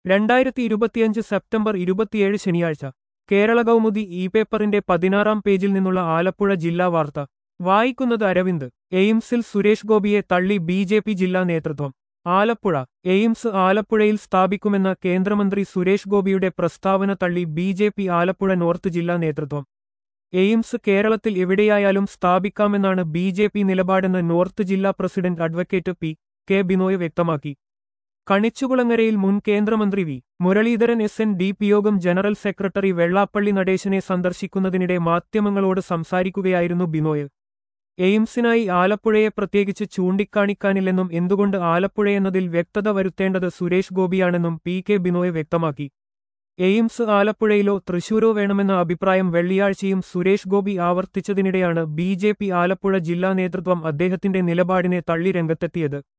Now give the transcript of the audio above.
രണ്ടായിരത്തി ഇരുപത്തിയഞ്ച് സെപ്റ്റംബർ ഇരുപത്തിയേഴ് ശനിയാഴ്ച കേരള കൗമുദി ഇ പേപ്പറിന്റെ പതിനാറാം പേജിൽ നിന്നുള്ള ആലപ്പുഴ ജില്ലാ വാർത്ത വായിക്കുന്നത് അരവിന്ദ് എയിംസിൽ സുരേഷ് ഗോപിയെ തള്ളി ബി ജെ പി ജില്ലാ നേതൃത്വം ആലപ്പുഴ എയിംസ് ആലപ്പുഴയിൽ സ്ഥാപിക്കുമെന്ന കേന്ദ്രമന്ത്രി സുരേഷ് ഗോപിയുടെ പ്രസ്താവന തള്ളി B J P Alappuzha north ജില്ലാ നേതൃത്വം എയിംസ് കേരളത്തിൽ എവിടെയായാലും സ്ഥാപിക്കാമെന്നാണ് ബി ജെ പി നിലപാടെന്ന് നോർത്ത് ജില്ലാ president advocate P K Binoy വ്യക്തമാക്കി കണിച്ചുകുളങ്ങരയിൽ മുൻ കേന്ദ്രമന്ത്രി V Muralidharan S N D P യോഗം ജനറൽ സെക്രട്ടറി വെള്ളാപ്പള്ളി നടേശനെ സന്ദർശിക്കുന്നതിനിടെ മാധ്യമങ്ങളോട് സംസാരിക്കുകയായിരുന്നു ബിനോയ് എയിംസിനായി ആലപ്പുഴയെ പ്രത്യേകിച്ച് ചൂണ്ടിക്കാണിക്കാനില്ലെന്നും എന്തുകൊണ്ട് ആലപ്പുഴയെന്നതിൽ വ്യക്തത വരുത്തേണ്ടത് സുരേഷ് ഗോപിയാണെന്നും പി കെ ബിനോയ് വ്യക്തമാക്കി എയിംസ് ആലപ്പുഴയിലോ തൃശൂരോ വേണമെന്ന അഭിപ്രായം വെള്ളിയാഴ്ചയും സുരേഷ് ഗോപി ആവർത്തിച്ചതിനിടെയാണ് ബി ജെ പി ആലപ്പുഴ ജില്ലാ നേതൃത്വം അദ്ദേഹത്തിന്റെ നിലപാടിനെ തള്ളി രംഗത്തെത്തിയത്